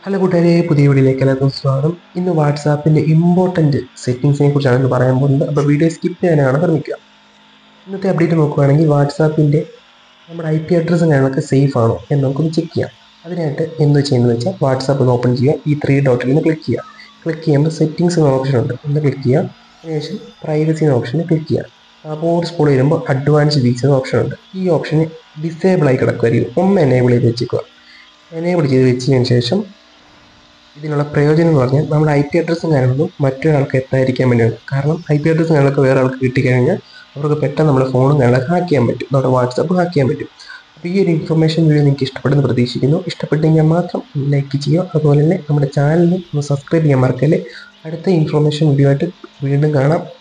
hello കൂട്ടുകാരെ പുതിയ വീഡിയോയിലേക്ക് എല്ലാവർക്കും സ്വാഗതം ഇന്ന് വാട്സാപ്പിൻ്റെ ഇമ്പോർട്ടൻറ്റ് സെറ്റിങ്സിനെ കുറിച്ചാണ് ഇന്ന് പറയാൻ പോകുന്നത് അപ്പോൾ വീഡിയോ സ്കിപ്പ് ചെയ്യാനാണ് ശ്രമിക്കുക ഇന്നത്തെ അപ്ഡേറ്റ് നോക്കുകയാണെങ്കിൽ വാട്സാപ്പിൻ്റെ നമ്മുടെ ഐ പി അഡ്രസ്സും കാര്യങ്ങളൊക്കെ സേഫ് ആണോ എന്ന് നമുക്കൊന്ന് ചെക്ക് ചെയ്യാം അതിനായിട്ട് എന്ത് ചെയ്യുന്നത് വെച്ചാൽ വാട്സാപ്പ് ഒന്ന് ഓപ്പൺ ചെയ്യുക ഈ ത്രീ ഡോട്ടിൽ നിന്ന് ക്ലിക്ക് ചെയ്യുക ക്ലിക്ക് ചെയ്യുമ്പോൾ സെറ്റിങ്സ് എന്ന ഓപ്ഷൻ ഉണ്ട് ഒന്ന് ക്ലിക്ക് ചെയ്യുക അതിനുശേഷം പ്രൈവസി എന്ന ഓപ്ഷനിൽ ക്ലിക്ക് ചെയ്യുക അപ്പോൾ സ്കൂൾ വരുമ്പോൾ അഡ്വാൻസ് ഫീച്ചർ ഓപ്ഷൻ ഉണ്ട് ഈ ഓപ്ഷന് ഡിസേബിൾ ആയി കിടക്കുമായിരിക്കും ഒന്ന് എനേബിൾ ചെയ്ത് വെച്ചേക്കുക എനേബിൾ ചെയ്ത് വെച്ചതിന് ശേഷം ഇതിനുള്ള പ്രയോജനം എന്ന് പറഞ്ഞാൽ നമ്മുടെ ഐ പി അഡ്രസ്സും കാര്യങ്ങളൊന്നും മറ്റൊരാൾക്ക് എത്താതിരിക്കാൻ വേണ്ടിയാണ് കാരണം ഐ പി അഡ്രസ്സും കാര്യങ്ങളൊക്കെ വേറെ ആൾക്ക് കിട്ടിക്കഴിഞ്ഞാൽ അവർക്ക് പെട്ടെന്ന് നമ്മുടെ ഫോണും കാര്യങ്ങളൊക്കെ ഹാക്ക് ചെയ്യാൻ പറ്റും നമ്മുടെ വാട്സാപ്പ് ഹാക്ക് ചെയ്യാൻ പറ്റും അപ്പോൾ ഈ ഒരു ഇൻഫർമേഷൻ വീഡിയോ നിങ്ങൾക്ക് ഇഷ്ടപ്പെടുന്നു പ്രതീക്ഷിക്കുന്നു ഇഷ്ടപ്പെട്ടെങ്കിൽ മാത്രം ലൈക്ക് ചെയ്യുക അതുപോലെ തന്നെ നമ്മുടെ ചാനലിന് ഒന്ന് സബ്സ്ക്രൈബ് ചെയ്യാൻ മറക്കല്ലേ അടുത്ത ഇൻഫർമേഷൻ വീഡിയോ ആയിട്ട് വീണ്ടും കാണാം